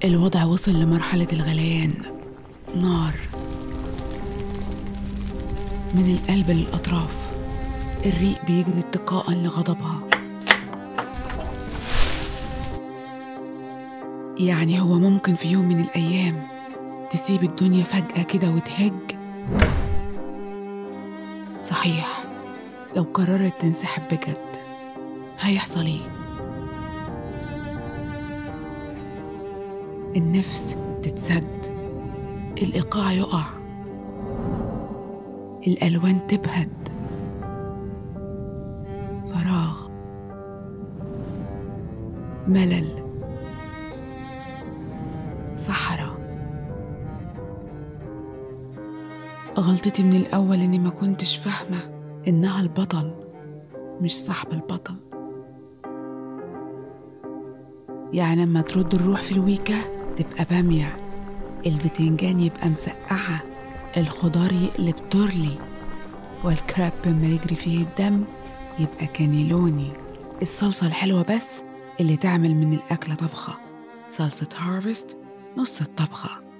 الوضع وصل لمرحلة الغليان نار من القلب للأطراف الريق بيجري اتقاء لغضبها يعني هو ممكن في يوم من الأيام تسيب الدنيا فجأة كده وتهج صحيح لو قررت تنسحب بجد هيحصل ايه النفس تتسد الإيقاع يقع الألوان تبهت فراغ ملل صحراء غلطتي من الأول إني ما كنتش فاهمة إنها البطل مش صاحب البطل يعني لما ترد الروح في الويكة تبقى بامية البتنجان يبقى مسقعة الخضار يقلب ترلي والكراب ما يجري فيه الدم يبقى كانيلوني الصلصة الحلوة بس اللي تعمل من الأكلة طبخة صلصة هارفست نص الطبخة